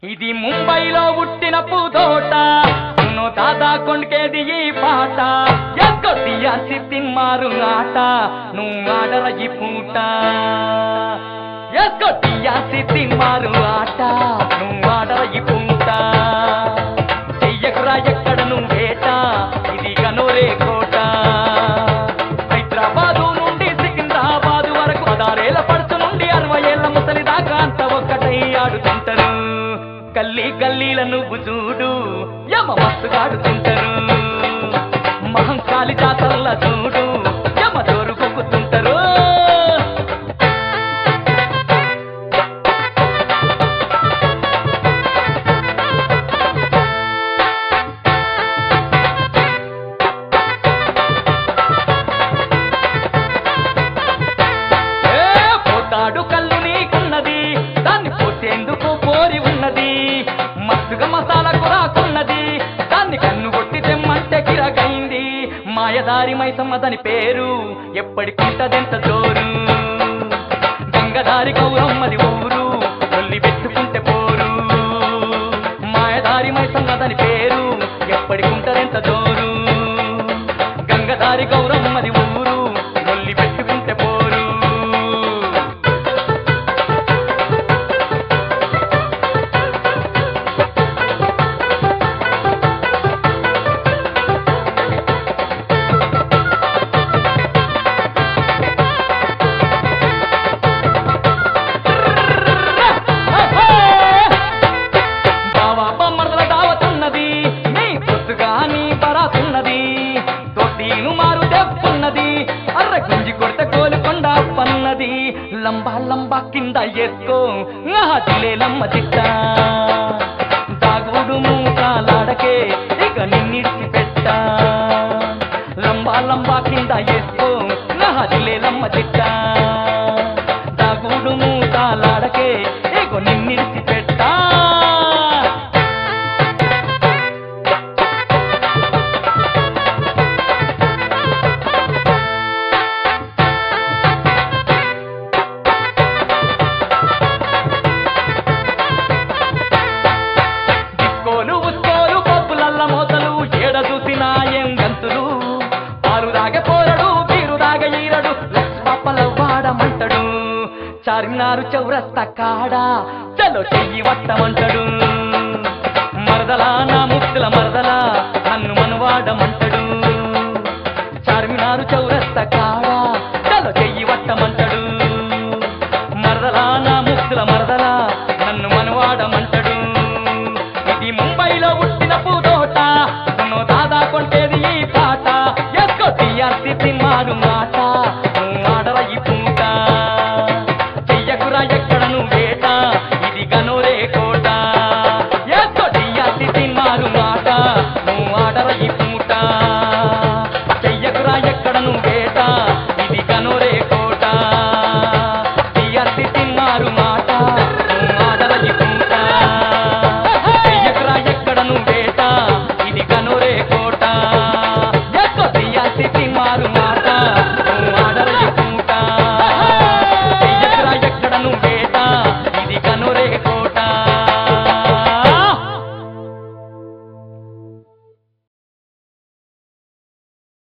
ఇది ముంబైలో పుట్టిన పూదోట నువ్వు దాదా కొండకేది ఈ పాట ఎక్కొట్టియాసి తిమ్మారు ఆట నువ్వు ఆడర ఈ పూట ఎక్కొట్టియాసి తిమ్మారు ఆట నువ్వు ఆడర ఈ పూట చెయ్యకురా ఎక్కడ నువ్వేట ఇది గనోరే కోట హైదరాబాదు నుండి సికింద్రాబాదు వరకు పదారేళ్ల పడుతు నుండి అరవై ఏళ్ల ముసలి దాకా అంత ఒక్కటై ఆడుతుంటారు గల్లీ గల్లీల నువ్వు చూడు యమ మస్తుగాడుతుంటారు మహంకాళి జాతరల చూడు యమ జోరు కొక్కుతుంటారు ఏ పోతాడు కళ్ళు నీకున్నది దాన్ని పోసేందుకు పోరి ఉన్నది మస్తుగా మసాలా కురాకున్నది దాన్ని కన్ను కొట్టి తెమ్మంటే గిరగైంది మాయదారి మైసమ్మ దాని పేరు ఎప్పటికుంటదెంత జోరు గంగదారి గౌరమ్మది ఊరు తొల్లి పెట్టుకుంటే పోరు మాయదారి మైసమ్మ దాని పేరు ఎప్పటికుంటదెంత జోరు గంగదారి గౌరమ్మది ఊరు నొల్లి పెట్టుకుంటే పోరు బావా బొమ్మర్దల దావతున్నది నీ పొద్దుగా నీ బరాతున్నది తొట్టిను మారు దెబ్బున్నది అర్ర గుంజి కొడితే కోలుకొండ పన్నది లంబా లంబా కింద ఎత్తుకో దిలే లమ్మ చిట్ట దాగుడు మూకాలాడకే ఇక నిన్నిడిచి పెట్ట లంబా లంబా కింద ఎత్తుకో దిలే లమ్మ చిట్ట దాగుడు మూకాలాడకే ఇక నిన్నిడిచి పెట్టా డిస్కోలు ఉస్కోలు పప్పులల్ల మోతలు ఏడ చూసినా ఏం గంతులు పాలు దాగ పోరడు బీరు దాగ ఈరడు పప్పల వాడమంటడు చార్మినారు చౌరస్తా కాడ చలో చెయ్యి వట్టమంటడు